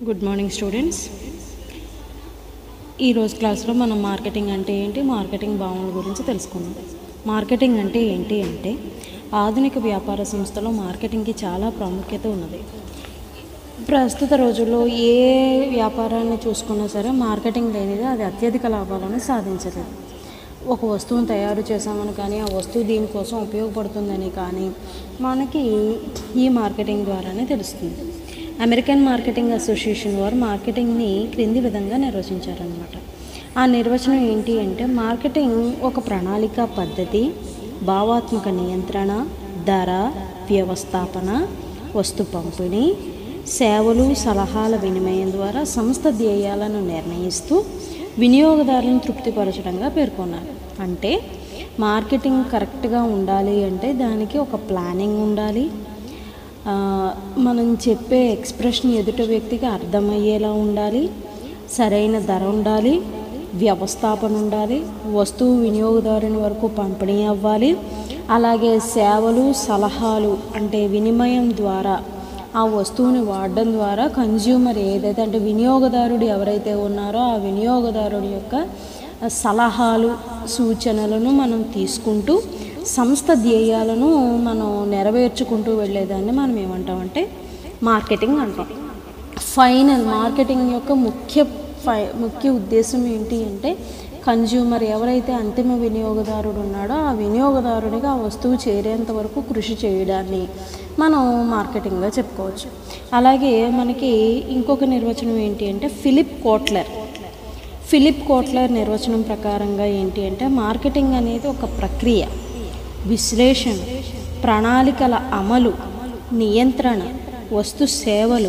good morning students ఈరోజు క్లాస్లో మనం మార్కెటింగ్ అంటే ఏంటి మార్కెటింగ్ భావనల గురించి తెలుసుకుందాం మార్కెటింగ్ అంటే ఏంటి అంటే ఆధునిక వ్యాపార సంస్థలో మార్కెటింగ్కి చాలా ప్రాముఖ్యత ఉన్నది ప్రస్తుత రోజుల్లో ఏ వ్యాపారాన్ని చూసుకున్నా సరే మార్కెటింగ్ లేనిది అది అత్యధిక లాభాలను సాధించలేదు ఒక వస్తువును తయారు చేసామని కానీ ఆ వస్తువు దీనికోసం ఉపయోగపడుతుందని కానీ మనకి ఈ మార్కెటింగ్ ద్వారానే తెలుస్తుంది అమెరికన్ మార్కెటింగ్ అసోసియేషన్ వారు మార్కెటింగ్ని క్రింది విధంగా నిర్వచించారనమాట ఆ నిర్వచనం ఏంటి అంటే మార్కెటింగ్ ఒక ప్రణాళిక పద్ధతి భావాత్మక నియంత్రణ ధర వ్యవస్థాపన వస్తు పంపిణీ సేవలు సలహాల వినిమయం ద్వారా సంస్థ ధ్యేయాలను నిర్ణయిస్తూ వినియోగదారులను తృప్తిపరచడంగా పేర్కొన్నారు అంటే మార్కెటింగ్ కరెక్ట్గా ఉండాలి అంటే దానికి ఒక ప్లానింగ్ ఉండాలి ఆ, మనం చెప్పే ఎక్స్ప్రెషన్ ఎదుటి వ్యక్తికి అర్థమయ్యేలా ఉండాలి సరైన ధర ఉండాలి వ్యవస్థాపన ఉండాలి వస్తువు వినియోగదారుని వరకు పంపిణీ అవ్వాలి అలాగే సేవలు సలహాలు అంటే వినిమయం ద్వారా ఆ వస్తువుని వాడడం ద్వారా కన్జ్యూమర్ ఏదైతే అంటే వినియోగదారుడు ఎవరైతే ఉన్నారో ఆ వినియోగదారుడి యొక్క సలహాలు సూచనలను మనం తీసుకుంటూ సంస్థ ధ్యేయాలను మనం నెరవేర్చుకుంటూ వెళ్ళేదాన్ని మనం ఏమంటామంటే మార్కెటింగ్ అంటాం ఫైనల్ మార్కెటింగ్ యొక్క ముఖ్య ఫై ముఖ్య ఉద్దేశం ఏంటి అంటే కన్జ్యూమర్ ఎవరైతే అంతిమ వినియోగదారుడు ఉన్నాడో ఆ వినియోగదారుడిగా ఆ వస్తువు చేరేంత వరకు కృషి చేయడాన్ని మనం మార్కెటింగ్గా చెప్పుకోవచ్చు అలాగే మనకి ఇంకొక నిర్వచనం ఏంటి అంటే ఫిలిప్ కోట్లర్ ఫిలిప్ కోట్లర్ నిర్వచనం ప్రకారంగా ఏంటి అంటే మార్కెటింగ్ అనేది ఒక ప్రక్రియ విశ్లేషణ ప్రణాళికల అమలు నియంత్రణ వస్తు సేవలు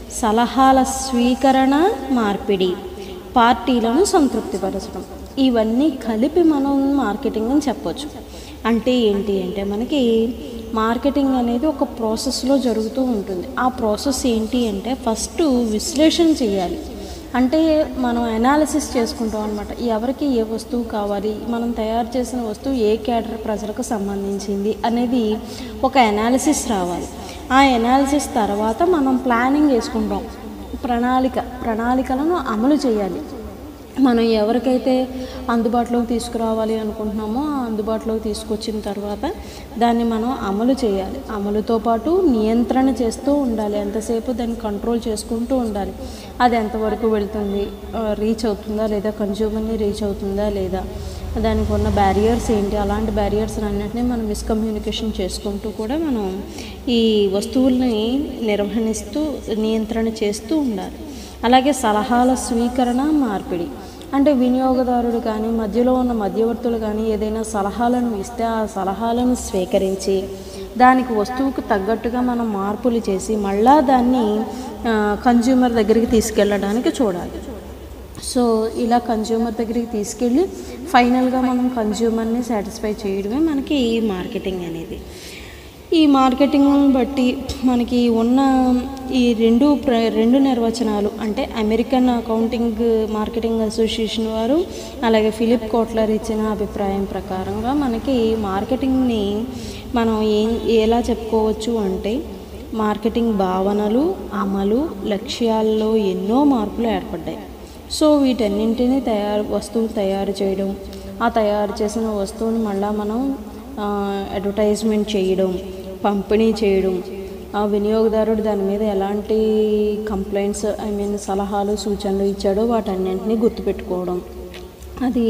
సలహాల స్వీకరణ మార్పిడి పార్టీలను సంతృప్తిపరచడం ఇవన్నీ కలిపి మనం మార్కెటింగ్ అని చెప్పొచ్చు అంటే ఏంటి అంటే మనకి మార్కెటింగ్ అనేది ఒక ప్రాసెస్లో జరుగుతూ ఉంటుంది ఆ ప్రాసెస్ ఏంటి అంటే ఫస్ట్ విశ్లేషణ చేయాలి అంటే మనం అనాలిసిస్ చేసుకుంటాం అనమాట ఎవరికి ఏ వస్తువు కావాలి మనం తయారు చేసిన వస్తువు ఏ క్యాటర్ ప్రజలకు సంబంధించింది అనేది ఒక అనాలిసిస్ రావాలి ఆ అనాలిసిస్ తర్వాత మనం ప్లానింగ్ చేసుకుంటాం ప్రణాళిక ప్రణాళికలను అమలు చేయాలి మనం ఎవరికైతే అందుబాటులోకి తీసుకురావాలి అనుకుంటున్నామో ఆ అందుబాటులోకి తీసుకొచ్చిన తర్వాత దాన్ని మనం అమలు చేయాలి అమలుతో పాటు నియంత్రణ చేస్తూ ఉండాలి ఎంతసేపు దాన్ని కంట్రోల్ చేసుకుంటూ ఉండాలి అది ఎంతవరకు వెళ్తుంది రీచ్ అవుతుందా లేదా కన్జ్యూమర్ని రీచ్ అవుతుందా లేదా దానికి ఉన్న బ్యారియర్స్ ఏంటి అలాంటి బ్యారియర్స్ అన్నింటినీ మనం మిస్కమ్యూనికేషన్ చేసుకుంటూ కూడా మనం ఈ వస్తువుల్ని నిర్వహిస్తూ నియంత్రణ చేస్తూ ఉండాలి అలాగే సలహాల స్వీకరణ మార్పిడి అంటే వినియోగదారుడు కానీ మధ్యలో ఉన్న మధ్యవర్తులు కానీ ఏదైనా సలహాలను ఇస్తే ఆ సలహాలను స్వీకరించి దానికి వస్తువుకు తగ్గట్టుగా మనం మార్పులు చేసి మళ్ళా దాన్ని కన్జ్యూమర్ దగ్గరికి తీసుకెళ్ళడానికి చూడాలి సో ఇలా కన్జ్యూమర్ దగ్గరికి తీసుకెళ్ళి ఫైనల్గా మనం కన్జ్యూమర్ని సాటిస్ఫై చేయడమే మనకి ఈ మార్కెటింగ్ అనేది ఈ మార్కెటింగ్ బట్టి మనకి ఉన్న ఈ రెండు ప్ర రెండు నిర్వచనాలు అంటే అమెరికన్ అకౌంటింగ్ మార్కెటింగ్ అసోసియేషన్ వారు అలాగే ఫిలిప్ కోట్లర్ ఇచ్చిన అభిప్రాయం ప్రకారంగా మనకి మార్కెటింగ్ని మనం ఏం ఎలా చెప్పుకోవచ్చు అంటే మార్కెటింగ్ భావనలు అమలు లక్ష్యాల్లో ఎన్నో మార్పులు ఏర్పడ్డాయి సో వీటన్నింటినీ తయారు వస్తువు తయారు చేయడం ఆ తయారు చేసిన వస్తువుని మళ్ళీ మనం అడ్వర్టైజ్మెంట్ చేయడం పంపిణీ చేయడం ఆ వినియోగదారుడు దాని మీద ఎలాంటి కంప్లైంట్స్ ఐ మీన్ సలహాలు సూచనలు ఇచ్చాడో వాటన్నింటినీ గుర్తుపెట్టుకోవడం అది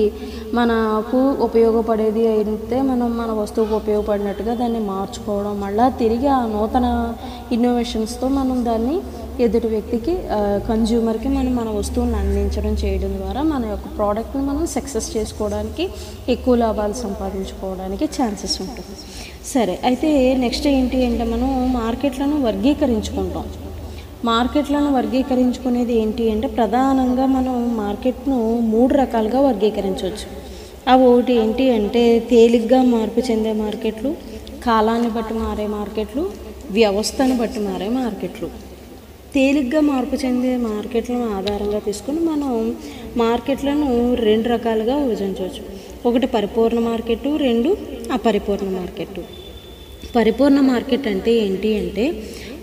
మనకు ఉపయోగపడేది అయితే మనం మన వస్తువుకు ఉపయోగపడినట్టుగా దాన్ని మార్చుకోవడం మళ్ళీ తిరిగి ఆ నూతన ఇన్నోవేషన్స్తో మనం దాన్ని ఎదుటి వ్యక్తికి కన్జ్యూమర్కి మనం మన వస్తువుని అందించడం చేయడం ద్వారా మన యొక్క ప్రోడక్ట్ని మనం సక్సెస్ చేసుకోవడానికి ఎక్కువ లాభాలు సంపాదించుకోవడానికి ఛాన్సెస్ ఉంటుంది సరే అయితే నెక్స్ట్ ఏంటి అంటే మనం మార్కెట్లను వర్గీకరించుకుంటాం మార్కెట్లను వర్గీకరించుకునేది ఏంటి అంటే ప్రధానంగా మనం మార్కెట్ను మూడు రకాలుగా వర్గీకరించవచ్చు అవి ఒకటి ఏంటి అంటే తేలిగ్గా మార్పు చెందే మార్కెట్లు కాలాన్ని బట్టి మారే మార్కెట్లు వ్యవస్థను బట్టి మారే మార్కెట్లు తేలిగ్గా మార్పు చెందే మార్కెట్లను ఆధారంగా తీసుకుని మనం మార్కెట్లను రెండు రకాలుగా విభజించవచ్చు ఒకటి పరిపూర్ణ మార్కెట్ రెండు అపరిపూర్ణ మార్కెట్ పరిపూర్ణ మార్కెట్ అంటే ఏంటి అంటే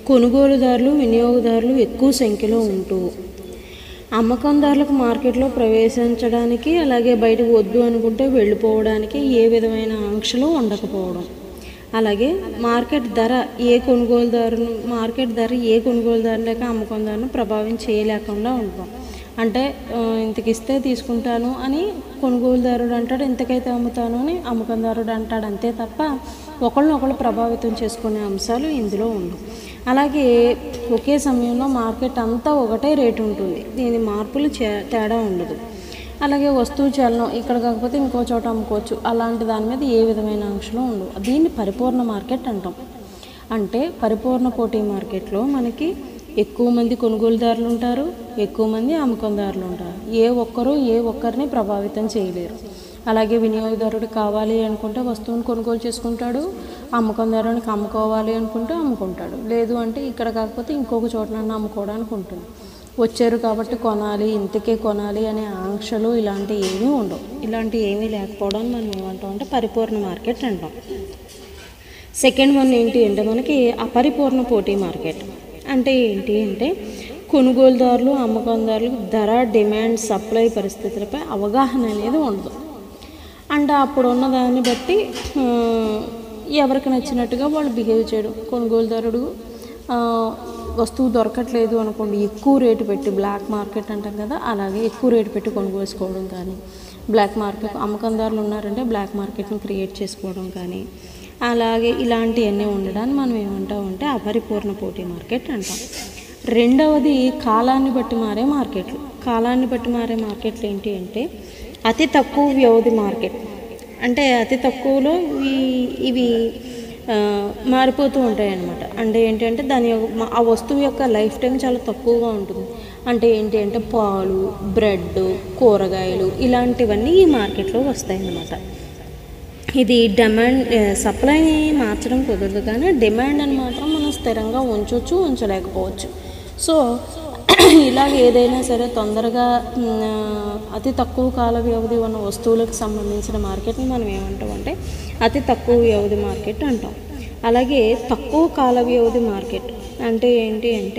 కొనుగోలుదారులు వినియోగదారులు ఎక్కువ సంఖ్యలో ఉంటూ అమ్మకందారులకు మార్కెట్లో ప్రవేశించడానికి అలాగే బయటకు వద్దు అనుకుంటే వెళ్ళిపోవడానికి ఏ విధమైన ఆంక్షలు ఉండకపోవడం అలాగే మార్కెట్ ధర ఏ కొనుగోలుదారును మార్కెట్ ధర ఏ కొనుగోలుదారు లేక అమ్మకందారును ప్రభావం చేయలేకుండా ఉండడం అంటే ఆ, ఇంతకి ఇస్తే తీసుకుంటాను అని కొనుగోలుదారుడు అంటాడు ఇంతకైతే అమ్ముతాను అని అమ్మకందారుడు అంటాడు అంతే తప్ప ఒకళ్ళనొకళ్ళు ప్రభావితం చేసుకునే అంశాలు ఇందులో ఉండవు అలాగే ఒకే సమయంలో మార్కెట్ అంతా ఒకటే రేటు ఉంటుంది దీని మార్పులు చే- తేడా ఉండదు అలాగే వస్తువు చలనం ఇక్కడ కాకపోతే ఇంకో చోట అమ్ముకోవచ్చు అలాంటి దాని మీద ఏ విధమైన ఆంక్షలు ఉండవు దీన్ని పరిపూర్ణ మార్కెట్ అంటాం అంటే పరిపూర్ణ పోటీ మార్కెట్లో మనకి ఎక్కువ మంది కొనుగోలుదారులు ఉంటారు ఎక్కువ మంది అమ్మకందారులు ఉంటారు ఏ ఒక్కరు ఏ ఒక్కరిని ప్రభావితం చేయలేరు అలాగే వినియోగదారుడు కావాలి అనుకుంటే వస్తువుని కొనుగోలు చేసుకుంటాడు అమ్మకందారునికి అమ్ముకోవాలి అనుకుంటే అమ్ముకుంటాడు లేదు అంటే ఇక్కడ కాకపోతే ఇంకొక చోటనన్నా అమ్ముకోవడానికి ఉంటుంది వచ్చారు కాబట్టి కొనాలి ఇంతకే కొనాలి అనే ఆంక్షలు ఇలాంటివి ఏమీ ఉండవు ఇలాంటివి ఏమీ లేకపోవడం మనం ఏమంటాం అంటే పరిపూర్ణ మార్కెట్ అంటాం సెకండ్ వన్ ఏంటి అంటే మనకి అపరిపూర్ణ పోటీ మార్కెట్ అంటే ఏంటి అంటే కొనుగోలుదారులు అమ్మకందారులకు ధర డిమాండ్ సప్లై పరిస్థితులపై అవగాహన అనేది ఉండదు అంటే అప్పుడు ఉన్న దాన్ని బట్టి ఆ, ఎవరికి నచ్చినట్టుగా వాళ్ళు బిహేవ్ చేయడం కొనుగోలుదారుడు ఆ, వస్తువు దొరకట్లేదు అనుకోండి ఎక్కువ రేటు పెట్టి బ్లాక్ మార్కెట్ అంటాం కదా అలాగే ఎక్కువ రేటు పెట్టి కొనుగోసుకోవడం కానీ బ్లాక్ మార్కెట్ అమ్మకందారులు ఉన్నారంటే బ్లాక్ మార్కెట్ని క్రియేట్ చేసుకోవడం కానీ అలాగే ఇలాంటివన్నీ ఉండడాన్ని మనం ఏమంటామంటే అపరిపూర్ణ పోటీ మార్కెట్ అంటాం రెండవది కాలాన్ని బట్టి మారే మార్కెట్లు కాలాన్ని బట్టి మారే మార్కెట్లు ఏంటి అంటే అతి తక్కువ వ్యవధి మార్కెట్ అంటే అతి తక్కువలో ఇవి ఇవి ఆ, మారిపోతూ ఉంటాయి అన్నమాట అంటే ఏంటంటే దాని యొక్క ఆ వస్తువు యొక్క లైఫ్ టైం చాలా తక్కువగా ఉంటుంది అంటే ఏంటి అంటే పాలు బ్రెడ్ కూరగాయలు ఇలాంటివన్నీ ఈ మార్కెట్లో వస్తాయి అన్నమాట ఇది డిమాండ్ సప్లైని మార్చడం కుదరదు కానీ డిమాండ్ అని మాత్రం మనం స్థిరంగా ఉంచవచ్చు ఉంచలేకపోవచ్చు సో ఇలాగ ఏదైనా సరే తొందరగా మ్, అతి తక్కువ కాల వ్యవధి ఉన్న వస్తువులకు సంబంధించిన మార్కెట్ని మనం ఏమంటాం అంటే అతి తక్కువ వ్యవధి మార్కెట్ అంటాం అలాగే తక్కువ కాల వ్యవధి మార్కెట్ అంటే ఏంటి అంటే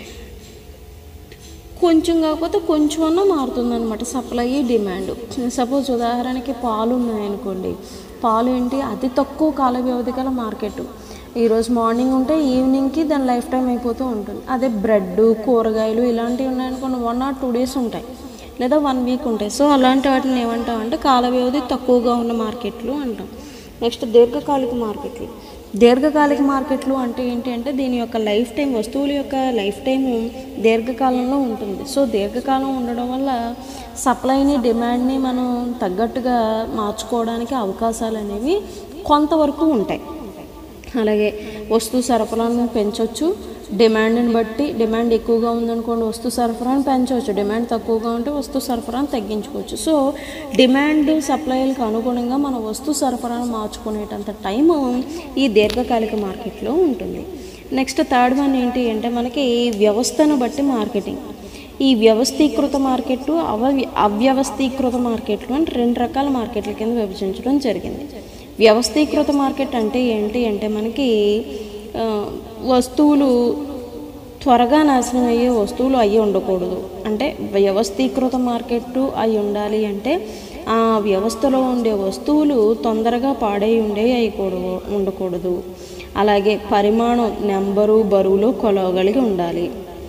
కొంచెం కాకపోతే కొంచెం అన్నా మారుతుంది అనమాట సప్లై డిమాండ్ సపోజ్ ఉదాహరణకి పాలు ఉన్నాయనుకోండి పాలు ఏంటి అతి తక్కువ కాల వ్యవధి గల మార్కెట్ ఈరోజు మార్నింగ్ ఉంటే ఈవినింగ్కి దాని లైఫ్ టైం అయిపోతూ ఉంటుంది అదే బ్రెడ్ కూరగాయలు ఇలాంటివి ఉన్నాయనుకోండి వన్ ఆర్ టూ డేస్ ఉంటాయి లేదా వన్ వీక్ ఉంటాయి సో అలాంటి వాటిని ఏమంటాం అంటే కాల వ్యవధి తక్కువగా ఉన్న మార్కెట్లు అంటాం నెక్స్ట్ దీర్ఘకాలిక మార్కెట్లు దీర్ఘకాలిక మార్కెట్లు అంటే ఏంటి అంటే దీని యొక్క లైఫ్ టైం వస్తువుల యొక్క లైఫ్ టైం దీర్ఘకాలంలో ఉంటుంది సో దీర్ఘకాలం ఉండడం వల్ల సప్లైని డిమాండ్ని మనం తగ్గట్టుగా మార్చుకోవడానికి అవకాశాలు అనేవి కొంతవరకు ఉంటాయి అలాగే వస్తు సరఫరాను పెంచవచ్చు డిమాండ్ని బట్టి డిమాండ్ ఎక్కువగా ఉందనుకోండి వస్తు సరఫరాను పెంచవచ్చు డిమాండ్ తక్కువగా ఉంటే వస్తు సరఫరాను తగ్గించుకోవచ్చు సో డిమాండ్ సప్లైలకు అనుగుణంగా మన వస్తు సరఫరాను మార్చుకునేటంత టైము ఈ దీర్ఘకాలిక మార్కెట్లో ఉంటుంది నెక్స్ట్ థర్డ్ వన్ ఏంటి అంటే మనకి వ్యవస్థను బట్టి మార్కెటింగ్ ఈ వ్యవస్థీకృత మార్కెట్లు అవ అవ్యవస్థీకృత మార్కెట్లు అని రెండు రకాల మార్కెట్ల కింద విభజించడం జరిగింది వ్యవస్థీకృత మార్కెట్ అంటే ఏంటి అంటే మనకి ఆ, వస్తువులు త్వరగా నాశనం అయ్యే వస్తువులు అయ్యి ఉండకూడదు అంటే వ్యవస్థీకృత మార్కెట్ అయి ఉండాలి అంటే ఆ వ్యవస్థలో ఉండే వస్తువులు తొందరగా పాడై ఉండే అయ్యకూడదు ఉండకూడదు అలాగే పరిమాణం నెంబరు బరువులో కొలవగలిగి ఉండాలి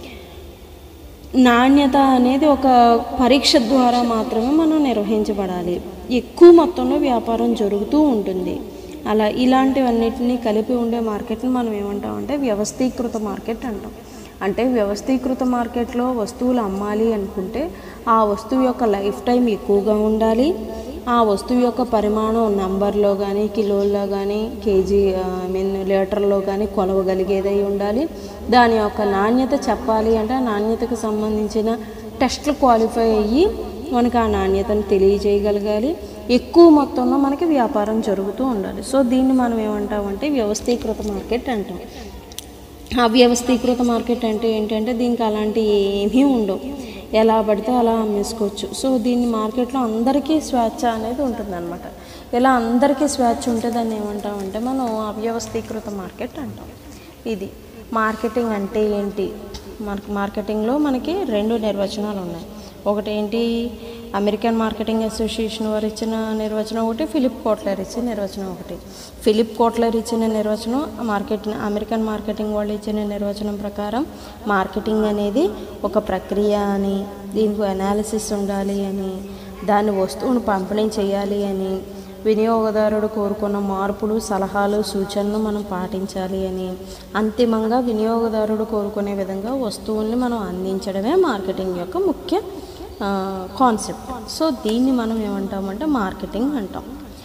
నాణ్యత అనేది ఒక పరీక్ష ద్వారా మాత్రమే మనం నిర్వహించబడాలి ఎక్కువ మొత్తంలో వ్యాపారం జరుగుతూ ఉంటుంది అలా ఇలాంటివన్నిటిని కలిపి ఉండే మార్కెట్ని మనం ఏమంటాం అంటే వ్యవస్థీకృత మార్కెట్ అంటాం అంటే వ్యవస్థీకృత మార్కెట్లో వస్తువులు అమ్మాలి అనుకుంటే ఆ వస్తువు యొక్క లైఫ్ టైం ఎక్కువగా ఉండాలి ఆ వస్తువు యొక్క పరిమాణం నంబర్లో కానీ కిలోల్లో కానీ కేజీ ఐ మీన్ లీటర్లో కానీ కొలవగలిగేదై ఉండాలి దాని యొక్క నాణ్యత చెప్పాలి అంటే ఆ నాణ్యతకు సంబంధించిన టెస్ట్లు క్వాలిఫై అయ్యి మనకి ఆ నాణ్యతను తెలియజేయగలగాలి ఎక్కువ మొత్తంలో మనకి వ్యాపారం జరుగుతూ ఉండాలి సో దీన్ని మనం ఏమంటామంటే వ్యవస్థీకృత మార్కెట్ అంటాం అవ్యవస్థీకృత మార్కెట్ అంటే ఏంటంటే దీనికి అలాంటి ఏమీ ఉండవు ఎలా పడితే అలా అమ్మేసుకోవచ్చు సో దీన్ని మార్కెట్లో అందరికీ స్వేచ్ఛ అనేది ఉంటుందన్నమాట ఇలా అందరికీ స్వేచ్ఛ ఉంటే దాన్ని ఏమంటామంటే మనం అవ్యవస్థీకృత మార్కెట్ అంటాం ఇది మార్కెటింగ్ అంటే ఏంటి మనకి మార్కెటింగ్లో మనకి రెండు నిర్వచనాలు ఉన్నాయి ఒకటి ఏంటి అమెరికన్ మార్కెటింగ్ అసోసియేషన్ వారు ఇచ్చిన నిర్వచనం ఒకటి ఫిలిప్ కోట్లర్ ఇచ్చిన నిర్వచనం ఒకటి ఫిలిప్ కోట్లర్ ఇచ్చిన నిర్వచనం మార్కెట్ అమెరికన్ మార్కెటింగ్ వాళ్ళు ఇచ్చిన నిర్వచనం ప్రకారం మార్కెటింగ్ అనేది ఒక ప్రక్రియ అని దీనికి అనాలిసిస్ ఉండాలి అని దాని వస్తువును పంపిణీ చేయాలి అని వినియోగదారుడు కోరుకున్న మార్పులు సలహాలు సూచనలు మనం పాటించాలి అని అంతిమంగా వినియోగదారుడు కోరుకునే విధంగా వస్తువుల్ని మనం అందించడమే మార్కెటింగ్ యొక్క ముఖ్య కాన్సెప్ట్ సో దీన్ని మనం ఏమంటామంటే మార్కెటింగ్ అంటాం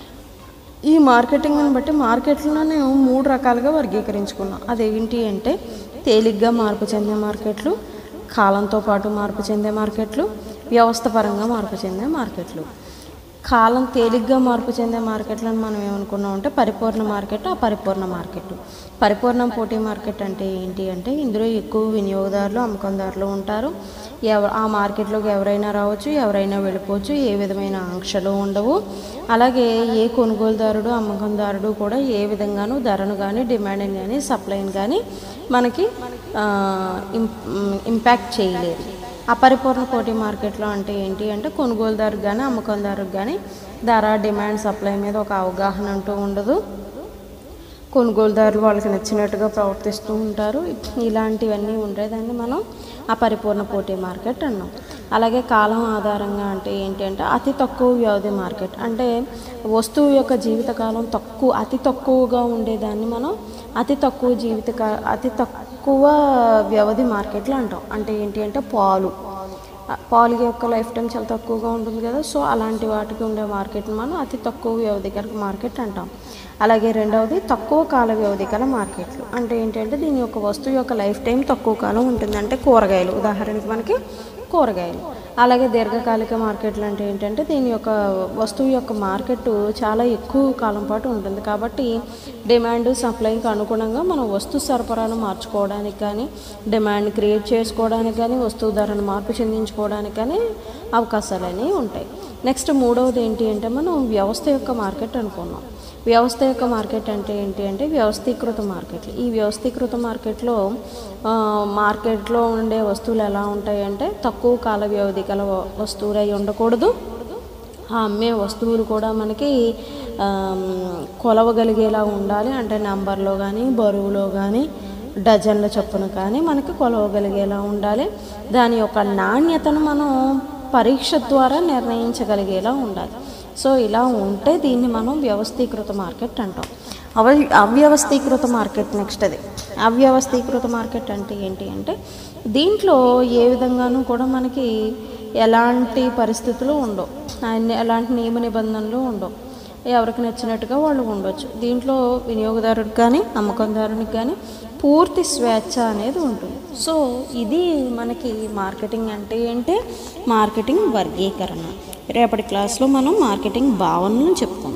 ఈ మార్కెటింగ్ని బట్టి మార్కెట్లను నేను మూడు రకాలుగా వర్గీకరించుకున్నాను అదేంటి అంటే తేలిగ్గా మార్పు చెందే మార్కెట్లు కాలంతో పాటు మార్పు చెందే మార్కెట్లు వ్యవస్థపరంగా మార్పు చెందే మార్కెట్లు కాలం తేలిగ్గా మార్పు చెందే మార్కెట్లను మనం ఏమనుకున్నాం అంటే పరిపూర్ణ మార్కెట్ అపరిపూర్ణ మార్కెట్ పరిపూర్ణ పోటీ మార్కెట్ అంటే ఏంటి అంటే ఇందులో ఎక్కువ వినియోగదారులు అమ్మకందారులు ఉంటారు ఎవ ఆ మార్కెట్లోకి ఎవరైనా రావచ్చు ఎవరైనా వెళ్ళిపోవచ్చు ఏ విధమైన ఆంక్షలు ఉండవు అలాగే ఏ కొనుగోలుదారుడు అమ్మకందారుడు కూడా ఏ విధంగానూ ధరను కానీ డిమాండ్ని కానీ సప్లైని కానీ మనకి ఆ, ఇం ఇంపాక్ట్ చేయలేరు అపరిపూర్ణ పోటీ మార్కెట్లో అంటే ఏంటి అంటే కొనుగోలుదారుకు కానీ అమ్మకందారుకు కానీ ధర డిమాండ్ సప్లై మీద ఒక అవగాహన అంటూ ఉండదు కొనుగోలుదారులు వాళ్ళకి నచ్చినట్టుగా ప్రవర్తిస్తూ ఉంటారు ఇలాంటివన్నీ ఉండేదాన్ని మనం అపరిపూర్ణ పోటీ మార్కెట్ అన్నాం అలాగే కాలం ఆధారంగా అంటే ఏంటి అంటే అతి తక్కువ వ్యవధి మార్కెట్ అంటే వస్తువు యొక్క జీవితకాలం తక్కువ అతి తక్కువగా ఉండేదాన్ని మనం అతి తక్కువ జీవిత అతి తక్కువ వ్యవధి మార్కెట్లు అంటాం అంటే ఏంటి అంటే పాలు ఆ పాలు యొక్క లైఫ్ టైం చాలా తక్కువగా ఉంటుంది కదా సో అలాంటి వాటికి ఉండే మార్కెట్ని మనం అతి తక్కువ వ్యవధి గల మార్కెట్ అంటాం అలాగే రెండవది తక్కువ కాల వ్యవధి గల మార్కెట్లు అంటే ఏంటంటే దీని యొక్క వస్తువు యొక్క లైఫ్ టైం తక్కువ కాలం ఉంటుంది అంటే కూరగాయలు ఉదాహరణకి మనకి కూరగాయలు అలాగే దీర్ఘకాలిక మార్కెట్లు అంటే ఏంటంటే దీని యొక్క వస్తువు యొక్క మార్కెట్ చాలా ఎక్కువ కాలం పాటు ఉంటుంది కాబట్టి డిమాండ్ సప్లైకి అనుగుణంగా మనం వస్తు సరఫరాను మార్చుకోవడానికి కానీ డిమాండ్ క్రియేట్ చేసుకోవడానికి కానీ వస్తువు ధరను మార్పు చెందించుకోవడానికి కానీ అవకాశాలు అనేవి ఉంటాయి నెక్స్ట్ మూడవది ఏంటి అంటే మనం వ్యవస్థ యొక్క మార్కెట్ అనుకున్నాం వ్యవస్థ యొక్క మార్కెట్ అంటే ఏంటి అంటే వ్యవస్థీకృత మార్కెట్లు ఈ వ్యవస్థీకృత మార్కెట్లో ఆ, మార్కెట్లో ఉండే వస్తువులు ఎలా ఉంటాయంటే తక్కువ కాల వ్యవధి గల వ- వస్తువులు అయి ఉండకూడదు ఆ అమ్మే వస్తువులు కూడా మనకి ఆమ్, కొలవగలిగేలా ఉండాలి అంటే నెంబర్లో కానీ బరువులో కానీ డజన్ల చొప్పున కానీ మనకి కొలవగలిగేలా ఉండాలి దాని యొక్క నాణ్యతను మనం పరీక్ష ద్వారా నిర్ణయించగలిగేలా ఉండాలి సో ఇలా ఉంటే దీన్ని మనం వ్యవస్థీకృత మార్కెట్ అంటాం అవ అవ్యవస్థీకృత మార్కెట్ నెక్స్ట్ అది అవ్యవస్థీకృత మార్కెట్ అంటే ఏంటి అంటే దీంట్లో ఏ విధంగానూ కూడా మనకి ఎలాంటి పరిస్థితులు ఉండవు అన్ని ఎలాంటి నియమ నిబంధనలు ఉండవు ఎవరికి నచ్చినట్టుగా వాళ్ళు ఉండొచ్చు దీంట్లో వినియోగదారుడికి కానీ అమ్మకందారునికి కానీ పూర్తి స్వేచ్ఛ అనేది ఉంటుంది సో ఇది మనకి మార్కెటింగ్ అంటే ఏంటి మార్కెటింగ్ వర్గీకరణ రేపటి క్లాస్లో మనం మార్కెటింగ్ భావనలను చెప్పుకుందాం